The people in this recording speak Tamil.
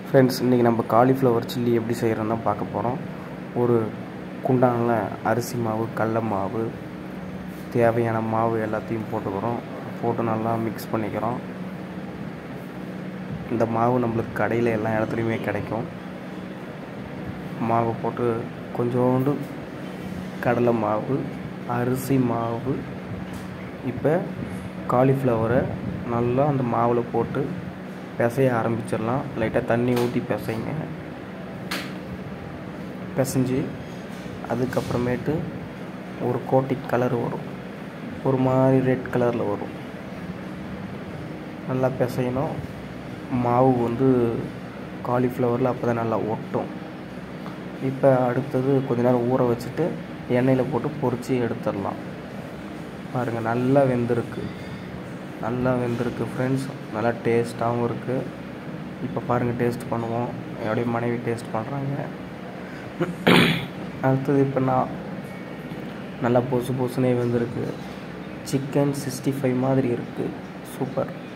ஃப்ரெண்ட்ஸ் இன்றைக்கி நம்ம காலிஃப்ளவர் சில்லி எப்படி செய்கிறோன்னு தான் பார்க்க போகிறோம் ஒரு குண்டானில் அரிசி மாவு கடல மாவு தேவையான மாவு எல்லாத்தையும் போட்டுக்கிறோம் போட்டு நல்லா மிக்ஸ் பண்ணிக்கிறோம் இந்த மாவு நம்மளுக்கு கடையில் எல்லா இடத்துலையுமே கிடைக்கும் மாவை போட்டு கொஞ்சோண்டு கடலை மாவு அரிசி மாவு இப்போ காலிஃப்ளவரை நல்லா அந்த மாவில் போட்டு பிசைய ஆரம்பிச்சிடலாம் லைட்டாக தண்ணி ஊற்றி பிசைங்க பிசைஞ்சு அதுக்கப்புறமேட்டு ஒரு கோட்டிங் கலர் வரும் ஒரு மாதிரி ரெட் கலரில் வரும் நல்லா பிசையணும் மாவு வந்து காலிஃப்ளவரில் அப்போ தான் நல்லா ஒட்டும் இப்போ அடுத்தது கொஞ்ச நேரம் ஊற வச்சுட்டு எண்ணெயில் போட்டு பொரித்து எடுத்துடலாம் பாருங்கள் நல்லா வெந்திருக்கு நல்லா வெந்திருக்கு ஃப்ரெண்ட்ஸ் நல்லா டேஸ்ட்டாகவும் இருக்குது இப்போ பாருங்கள் டேஸ்ட் பண்ணுவோம் என்னுடைய மனைவி டேஸ்ட் பண்ணுறாங்க அடுத்தது இப்போ நான் நல்லா பொசு பொசுனே வெந்திருக்கு சிக்கன் சிக்ஸ்டி ஃபைவ் மாதிரி இருக்குது சூப்பர்